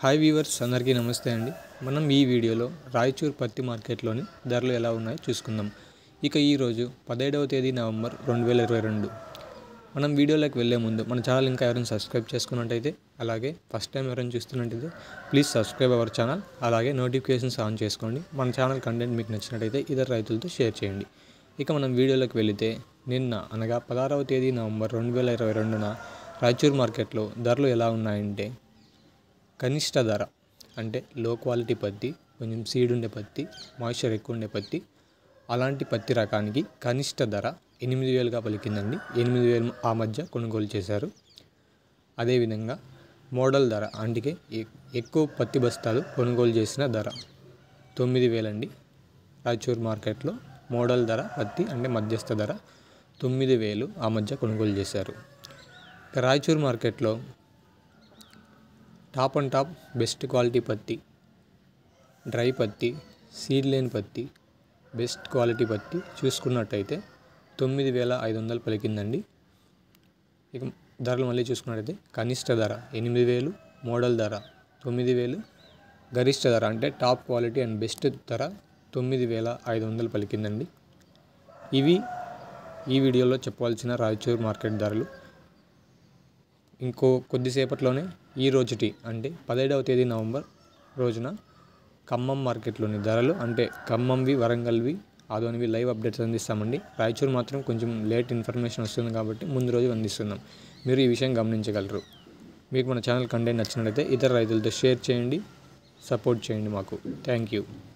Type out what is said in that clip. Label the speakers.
Speaker 1: hi weavers అందరికీ నమస్తే అండి మనం ఈ వీడియోలో రాయచూర్ పత్తి మార్కెట్లోని ధరలు ఎలా ఉన్నాయో చూసుకుందాం ఇక ఈరోజు పదిహేడవ తేదీ నవంబర్ రెండు వేల ఇరవై రెండు మనం వీడియోలోకి వెళ్ళే ముందు మన ఛానల్ ఇంకా ఎవరైనా సబ్స్క్రైబ్ చేసుకున్నట్టయితే అలాగే ఫస్ట్ టైం ఎవరైనా చూస్తున్నట్టయితే ప్లీజ్ సబ్స్క్రైబ్ అవర్ ఛానల్ అలాగే నోటిఫికేషన్స్ ఆన్ చేసుకోండి మన ఛానల్ కంటెంట్ మీకు నచ్చినట్టయితే ఇతర రైతులతో షేర్ చేయండి ఇక మనం వీడియోలోకి వెళితే నిన్న అనగా పదహారవ తేదీ నవంబర్ రెండు వేల ఇరవై రెండున రాయచూర్ మార్కెట్లో ధరలు ఎలా ఉన్నాయంటే కనిష్ట ధర అంటే లో క్వాలిటీ పత్తి కొంచెం సీడ్ ఉండే పత్తి మాయిశ్చర్ ఎక్కువ ఉండే పత్తి అలాంటి పత్తి రకానికి కనిష్ట ధర ఎనిమిది వేలుగా పలికిందండి ఎనిమిది వేలు ఆ మధ్య కొనుగోలు చేశారు అదేవిధంగా మోడల్ ధర అంటే ఎ- ఎక్కువ పత్తి బస్తాలు కొనుగోలు చేసిన ధర తొమ్మిది వేలండి రాయచూర్ మార్కెట్లో మోడల్ ధర పత్తి అంటే మధ్యస్థ ధర తొమ్మిది వేలు ఆ మధ్య కొనుగోలు చేశారు ఇక రాయచూర్ మార్కెట్లో top and top best quality పత్తి డ్రై పత్తి సీడ్ లేని పత్తి బెస్ట్ క్వాలిటీ పత్తి చూసుకున్నట్టయితే తొమ్మిది వేల ఐదు వందలు పలికిందండి ఇక ధరలు మళ్ళీ చూసుకున్నట్టయితే కనిష్ట ధర ఎనిమిది వేలు మోడల్ ధర తొమ్మిది వేలు గరిష్ట ధర అంటే టాప్ క్వాలిటీ అండ్ బెస్ట్ ధర తొమ్మిది వేల ఐదు వందలు పలికిందండి ఇవి ఈ వీడియోలో చెప్పవలసిన రాయచూర్ మార్కెట్ ధరలు ఇంకో కొద్దిసేపట్లోనే ఈ రోజుటి అంటే పదిహేడవ తేదీ నవంబర్ రోజున ఖమ్మం మార్కెట్లోని ధరలు అంటే ఖమ్మంవి వరంగల్వి ఆదోనివి లైవ్ అప్డేట్స్ అందిస్తామండి రాయచూర్ మాత్రం కొంచెం లేట్ ఇన్ఫర్మేషన్ వస్తుంది కాబట్టి ముందు రోజు అందిస్తున్నాం మీరు ఈ విషయం గమనించగలరు మీకు మన ఛానల్ కంటెంట్ నచ్చినట్లయితే ఇతర రైతులతో షేర్ చేయండి సపోర్ట్ చేయండి మాకు థ్యాంక్ యూ